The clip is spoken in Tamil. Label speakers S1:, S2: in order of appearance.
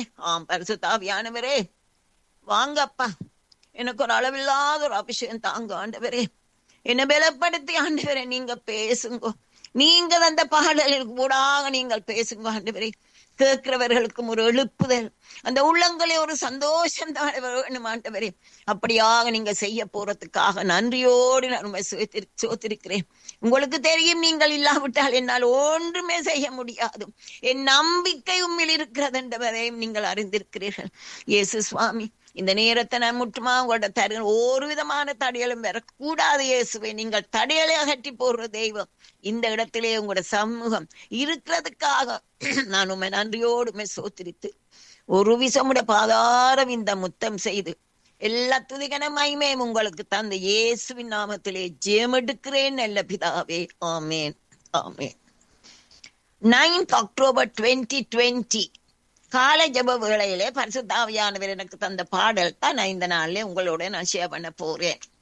S1: ஆம் பரிசுத்தாவியானவரே வாங்கப்பா எனக்கு ஒரு அளவில்லாத ஒரு அபிஷேகம் தாங்க ஆண்டவரே என்னை பலப்படுத்தி ஆண்டவரே நீங்க பேசுங்க நீங்க அந்த பாடலுக்கு கூடாக நீங்கள் பேசுங்க ஆண்டவரே கேட்கிறவர்களுக்கும் ஒரு எழுப்புதல் அந்த உள்ளங்களே ஒரு சந்தோஷம் தான் வேணும் ஆண்டவரே அப்படியாக நீங்க செய்ய போறதுக்காக நன்றியோடு நான் உண்மை சோத்திருக்கிறேன் உங்களுக்கு தெரியும் நீங்கள் இல்லாவிட்டால் என்னால் ஒன்றுமே செய்ய முடியாது என் நம்பிக்கை உண்மையில் இருக்கிறது என்பதையும் நீங்கள் அறிந்திருக்கிறீர்கள் இயேசு சுவாமி இந்த நேரத்தை நான் முற்றுமா உங்களோட தரு ஒரு விதமான தடையலும் வரக்கூடாது இயேசுவை நீங்கள் தடையலை அகற்றி போடுற தெய்வம் இந்த இடத்திலே உங்களோட சமூகம் இருக்கிறதுக்காக நான் உண்மை நன்றியோடுமே சோத்திரித்து ஒரு விசமுடைய பாதாரம் இந்த முத்தம் செய்து எல்லா துதிகன மகிமையும் உங்களுக்கு தந்த இயேசுவின் நாமத்திலே ஜெயமெடுக்கிறேன் நல்ல பிதாவே ஆமேன் ஆமேன் நைன்த் அக்டோபர் டுவெண்ட்டி டுவெண்ட்டி காலை ஜப வேளையிலே பரிசுத்தாவியானவர் எனக்கு தந்த பாடல் தான் நான் இந்த நாள்ல உங்களோட நான் ஷேர் பண்ண போறேன்